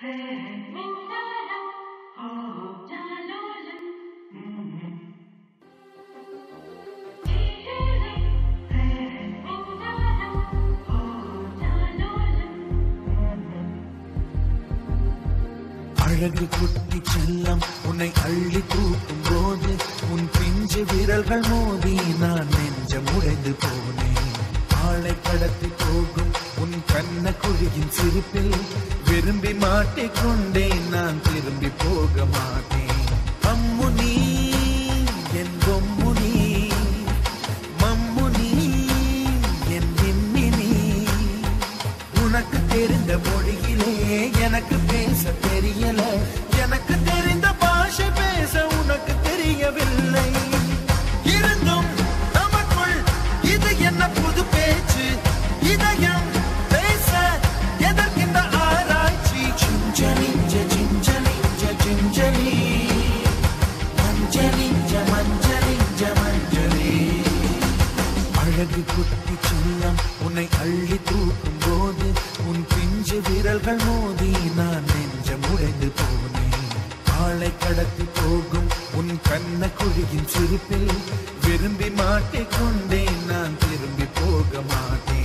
அழகு குட்டி செல்லம் உன்னை அள்ளி தூக்கும் போது உன் பிஞ்சு விரல்கள் மோதி நான் நெஞ்சம் உடைந்து போனேன் ஆளை கடத்தி போகும் உன் கண்ண குழியின் சிரிப்பில் விரும்பி மாட்டிக்கொண்டேன் நான் திரும்பி போக மாட்டேன் அம்மு நீ என் பொம்மு நீ மம்மு நீ என் விம்மி நீ உனக்கு தெரிந்த மொழியிலே எனக்கு பேச தெரியல எனக்கு தெரிந்த பாஷை பேச உனக்கு தெரியவில்லை இருந்தும் நமக்குள் இது என்ன புது பேச்சு இதயம் பேச எதற்கின்ற ஆராய்ச்சி சிஞ்சலிஞ்ச சிஞ்சலிஞ்ச சிஞ்சலி மஞ்சளிஞ்ச மஞ்சளிஞ்ச மஞ்சளி அழகு குட்டி சின்னம் உன்னை அள்ளி தூக்கும் போது உன் பிஞ்சு விரல்கள் மோதி நான் நெஞ்சம் உடைந்து போனேன் ஆளை கடத்தி போகும் உன் கண்ண குழியின் சிரிப்பில் விரும்பி மாட்டிக்கொண்டேன் நான் திரும்பி போக மாட்டேன்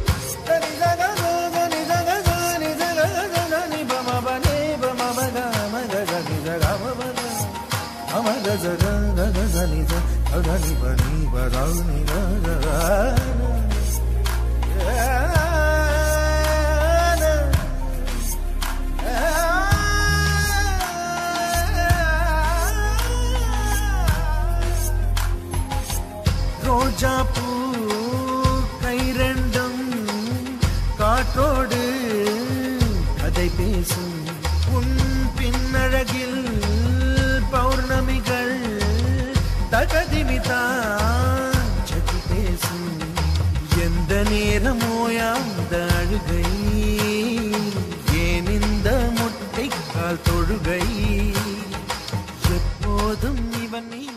ரோஜா பூ கை ரெண்டும் காற்றோடு கதை பேசும் உன் பின்னழகில் பௌர்ணமிகள் தகதிமிதான் சதி பேசும் எந்த நேரமோயாந்த அழுகை ஏன் இந்த முட்டைக்கால் தொழுகை எப்போதும் இவன் மீது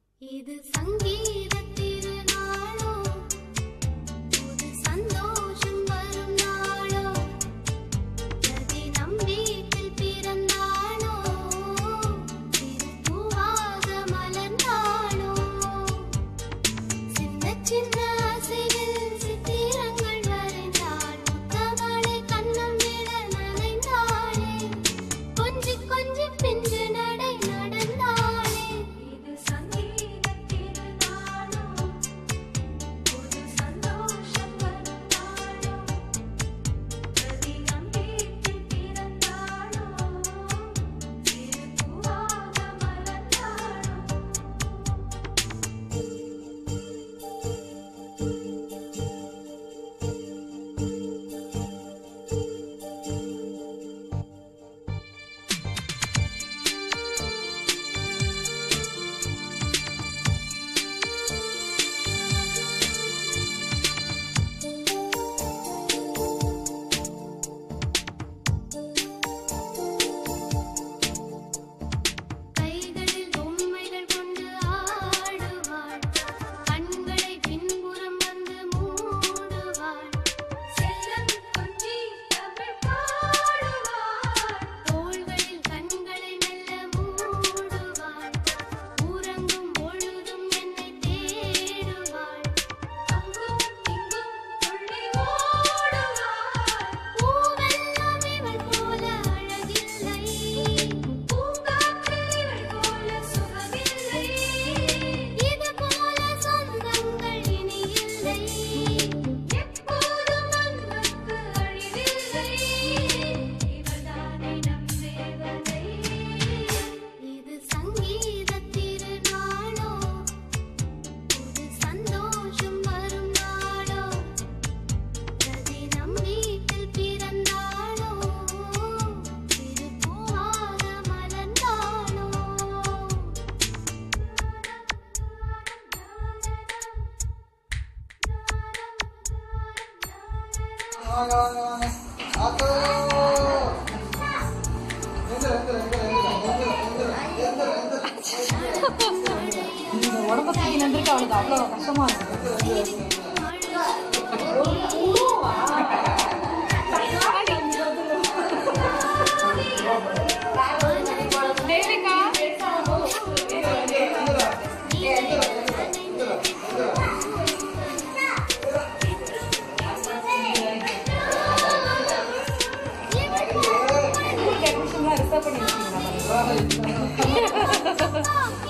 இது சங்கீத திருநாளோ புது சந்தோஷம் வாங்க வாங்க வாங்க ஆத்தோ எந்திர எந்திர எந்திர எந்திர எந்திர எந்திர எந்திர இந்த உடம்ப தூக்கி நின்றுட்டு அவளுக்கு அவ்வளோ கஷ்டமா இருக்கு ஸ்கூல் டெக்கரேஷன்லாம் ரிசர்வ் பண்ணி வச்சிருக்கீங்களா